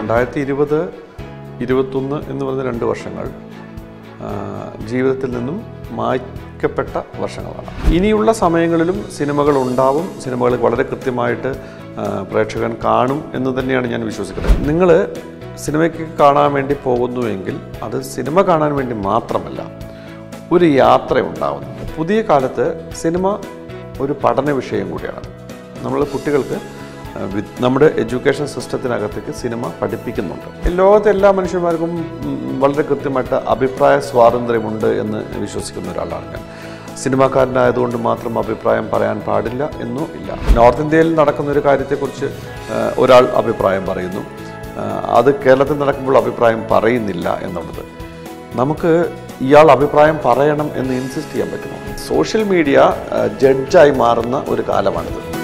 രണ്ടായിരത്തി ഇരുപത് ഇരുപത്തൊന്ന് എന്ന് പറയുന്ന രണ്ട് വർഷങ്ങൾ ആ, ജീവിതത്തിൽ നിന്നും മായ്ക്കപ്പെട്ട വർഷങ്ങളാണ് ഇനിയുള്ള സമയങ്ങളിലും സിനിമകൾ ഉണ്ടാവും സിനിമകൾ വളരെ കൃത്യമായിട്ട് ആ, പ്രേക്ഷകൻ കാണും എന്ന് തന്നെയാണ് ഞാൻ വിശ്വസിക്കുന്നത് നിങ്ങൾ സിനിമയ്ക്ക് കാണാൻ വേണ്ടി പോകുന്നുവെങ്കിൽ അത് സിനിമ കാണാൻ വേണ്ടി മാത്രമല്ല ഒരു യാത്ര ഉണ്ടാവുന്നുണ്ട് പുതിയ കാലത്ത് സിനിമ ഒരു പഠന വിഷയം കൂടിയാണ് നമ്മൾ കുട്ടികൾക്ക് ആ, വി- നമ്മുടെ എഡ്യൂക്കേഷൻ സിസ്റ്റത്തിനകത്തേക്ക് സിനിമ പഠിപ്പിക്കുന്നുണ്ട് ലോകത്തെ എല്ലാ മനുഷ്യന്മാർക്കും ഉം, വളരെ കൃത്യമായിട്ട് അഭിപ്രായ സ്വാതന്ത്ര്യമുണ്ട് എന്ന് വിശ്വസിക്കുന്ന ഒരാളാണ് ഞാൻ സിനിമാക്കാരനായതുകൊണ്ട് മാത്രം അഭിപ്രായം പറയാൻ പാടില്ല എന്നും ഇല്ല നോർത്ത് ഇന്ത്യയിൽ നടക്കുന്ന ഒരു കാര്യത്തെക്കുറിച്ച് ആ, ഒരാൾ അഭിപ്രായം പറയുന്നു ആ, അത് കേരളത്തിൽ നടക്കുമ്പോൾ അഭിപ്രായം പറയുന്നില്ല എന്നുള്ളത് നമുക്ക് ഇയാൾ അഭിപ്രായം പറയണം എന്ന് ഇൻസിസ്റ്റ് ചെയ്യാൻ പറ്റുമോ സോഷ്യൽ മീഡിയ ജഡ്ജായി മാറുന്ന ഒരു കാലമാണിത്